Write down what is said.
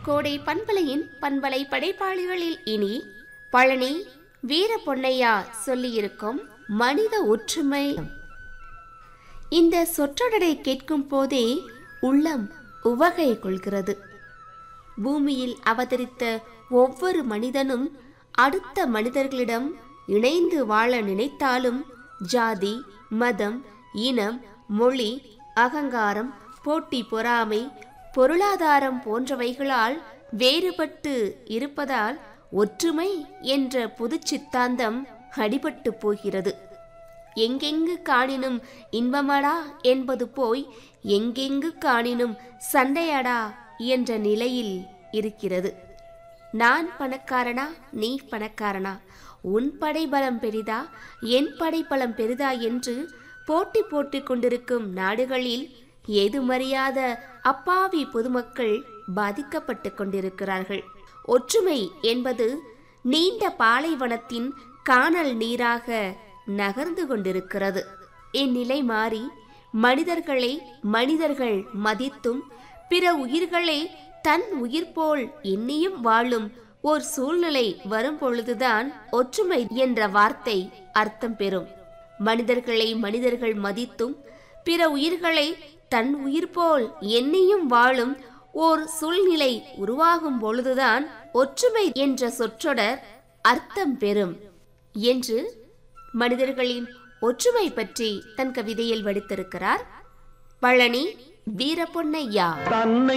கோடை பண்பலையின் பண்பலை படைப்பாளிகளில் இனி பழனி வீர பொன்னையா சொல்லியிருக்கும் மனித ஒற்றுமை இந்த சொற்றொடரை கேட்கும் போதே உள்ளம் உவகை கொள்கிறது பூமியில் அவதரித்த ஒவ்வொரு மனிதனும் அடுத்த மனிதர்களிடம் இணைந்து வாழ நினைத்தாலும் ஜாதி மதம் இனம் மொழி அகங்காரம் போட்டி பொறாமை பொருளாதாரம் போன்றவைகளால் வேறுபட்டு இருப்பதால் ஒற்றுமை என்ற பொதுச் சித்தாந்தம் அடிபட்டு போகிறது எங்கெங்கு காணினும் இன்பமடா என்பது போய் எங்கெங்கு காணினும் சண்டையடா என்ற நிலையில் இருக்கிறது நான் பணக்காரனா நீ பணக்காரனா உன் படைபலம் பெரிதா என் படைபலம் பெரிதா என்று போட்டி போட்டுக் கொண்டிருக்கும் நாடுகளில் ஏதுமறியாத அப்பாவி பொதுமக்கள் பாதிக்கப்பட்டு கொண்டிருக்கிறார்கள் ஒற்றுமை என்பது நீண்ட பாலைவனத்தின் காணல் நீராக நகர்ந்து கொண்டிருக்கிறது இந்நிலை மாறி மனிதர்களை மனிதர்கள் மதித்தும் பிற உயிர்களை தன் உயிர் போல் எண்ணியும் வாழும் ஓர் சூழ்நிலை வரும் பொழுதுதான் ஒற்றுமை என்ற வார்த்தை அர்த்தம் பெறும் மனிதர்களை மனிதர்கள் மதித்தும் பிற உயிர்களை தன் உயிர் போல் எண்ணியும் வாழும் ஓர் சூழ்நிலை உருவாகும் பொழுதுதான் ஒற்றுமை என்ற சொற்றொடர் அர்த்தம் பெறும் என்று மனிதர்களின் ஒற்றுமை பற்றி தன் கவிதையில் வடித்திருக்கிறார் பழனி வீரபொன்னையா தன்னை